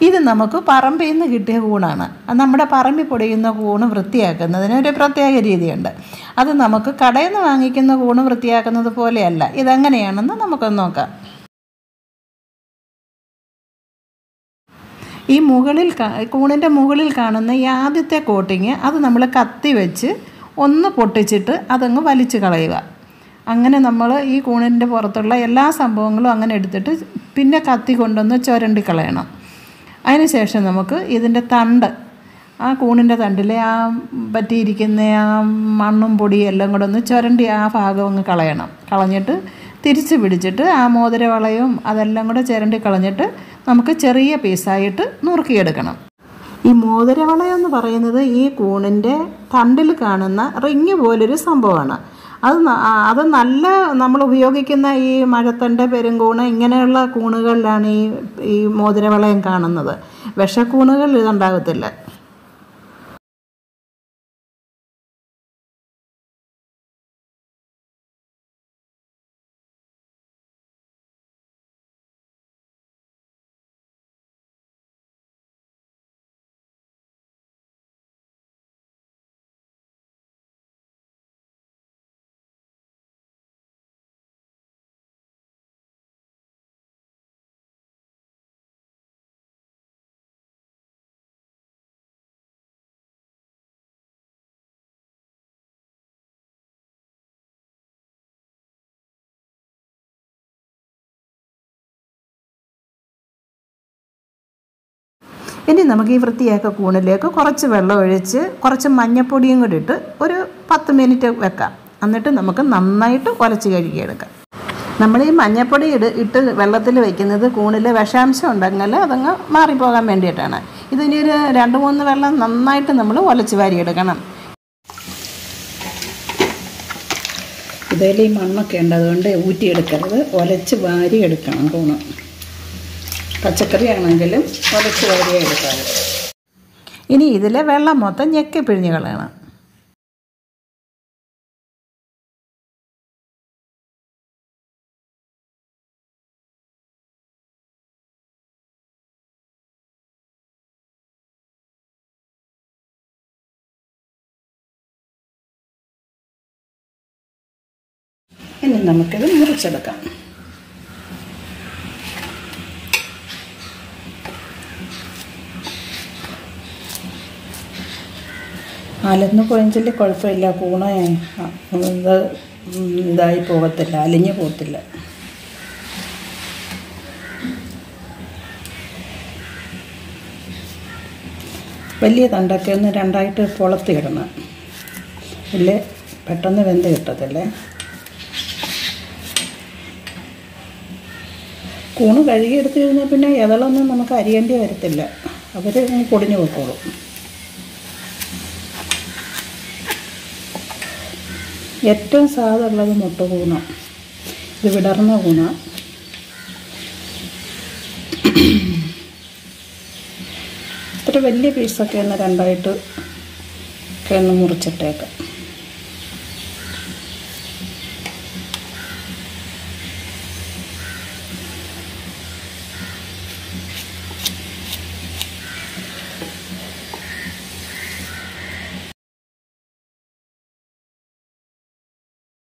ഇത് നമുക്ക് പറമ്പിൽ നിന്ന് കിട്ടിയ കൂണാണ് അത് നമ്മുടെ പറമ്പിൽ പൊടിയുന്ന കൂണ് വൃത്തിയാക്കുന്നതിന് ഒരു പ്രത്യേക രീതിയുണ്ട് അത് നമുക്ക് കടയിൽ നിന്ന് വാങ്ങിക്കുന്ന കൂണ് വൃത്തിയാക്കുന്നത് പോലെയല്ല ഇതെങ്ങനെയാണെന്ന് നമുക്കൊന്ന് നോക്കാം ഈ മുകളിൽ കൂണിൻ്റെ മുകളിൽ കാണുന്ന ഈ ആദ്യത്തെ കോട്ടിങ് അത് നമ്മൾ കത്തി വെച്ച് ഒന്ന് പൊട്ടിച്ചിട്ട് അതങ്ങ് വലിച്ചു കളയുക അങ്ങനെ നമ്മൾ ഈ കൂണിൻ്റെ പുറത്തുള്ള എല്ലാ സംഭവങ്ങളും അങ്ങനെ എടുത്തിട്ട് പിന്നെ കത്തി കൊണ്ടൊന്ന് ചുരണ്ടി കളയണം അതിനുശേഷം നമുക്ക് ഇതിൻ്റെ തണ്ട് ആ കൂണിൻ്റെ തണ്ടിലെ ആ പറ്റിയിരിക്കുന്ന ആ മണ്ണും പൊടിയും എല്ലാം കൂടെ ഒന്ന് ചുരണ്ടി ആ ഭാഗം അങ്ങ് കളയണം കളഞ്ഞിട്ട് തിരിച്ച് പിടിച്ചിട്ട് ആ മോതിരവളയും അതെല്ലാം കൂടെ ചിരണ്ടി കളഞ്ഞിട്ട് നമുക്ക് ചെറിയ പീസായിട്ട് നുറുക്കിയെടുക്കണം ഈ മോതിരവളയം എന്ന് പറയുന്നത് ഈ കൂണിൻ്റെ തണ്ടിൽ കാണുന്ന റിങ് പോലൊരു സംഭവമാണ് അത് അത് നല്ല നമ്മൾ ഉപയോഗിക്കുന്ന ഈ മഴത്തണ്ട് പെരുങ്കൂണ് ഇങ്ങനെയുള്ള കൂണുകളിലാണ് ഈ ഈ മോതിരവളയം കാണുന്നത് വിഷക്കൂണുകളിൽ ഇതുണ്ടാകത്തില്ല ഇനി നമുക്ക് ഈ വൃത്തിയാക്ക കൂണിലേക്ക് കുറച്ച് വെള്ളം ഒഴിച്ച് കുറച്ച് മഞ്ഞപ്പൊടിയും കൂടി ഇട്ട് ഒരു പത്ത് മിനിറ്റ് വെക്കാം എന്നിട്ട് നമുക്ക് നന്നായിട്ട് ഉലച്ച് കഴുകിയെടുക്കാം നമ്മൾ ഈ മഞ്ഞപ്പൊടി ഇട് ഇട്ട് വെള്ളത്തിൽ വയ്ക്കുന്നത് കൂണിൽ വിഷാംശം ഉണ്ടെങ്കിൽ അതങ്ങ് മാറിപ്പോകാൻ വേണ്ടിയിട്ടാണ് ഇതിനി ഒരു രണ്ട് മൂന്ന് വെള്ളം നന്നായിട്ട് നമ്മൾ ഉലച്ച് വാരിയെടുക്കണം ഇതിൽ ഈ മണ്ണൊക്കെ ഉണ്ട് അതുകൊണ്ട് ഊറ്റിയെടുക്കരുത് ഉലച്ച് വാരി എടുക്കണം കൂണ് പച്ചക്കറി ആണെങ്കിലും ഉലച്ച് വാരിയേ എടുക്കാറ് ഇനി ഇതിലെ വെള്ളം മൊത്തം ഞെക്കി പിഴിഞ്ഞ് കളയണം ഇനി നമുക്കിത് മുറിച്ചെടുക്കാം അലന്ന് കുഴഞ്ചിൽ കുഴപ്പമില്ല കൂണ ഇത് ഇതായി പോകത്തില്ല അലിഞ്ഞു പോകത്തില്ല വലിയ തണ്ടൊക്കെ ഒന്ന് രണ്ടായിട്ട് പൊളത്തിയിടണം ഇല്ലേ പെട്ടെന്ന് വെന്ത് കിട്ടത്തില്ലേ കൂണ് കഴുകിയെടുത്ത് കഴിഞ്ഞാൽ പിന്നെ ഇതളൊന്നും നമുക്ക് അരിയേണ്ടി വരത്തില്ല അവർ പൊടിഞ്ഞു പോയിക്കോളും ഏറ്റവും സാധുള്ളത് മുട്ട കൂണ ഇത് വിടർന്ന കൂണ ഇത്ര വലിയ പീസൊക്കെ ഒന്ന് രണ്ടായിട്ട് ഒക്കെ ഒന്ന് മുറിച്ചിട്ടേക്കാം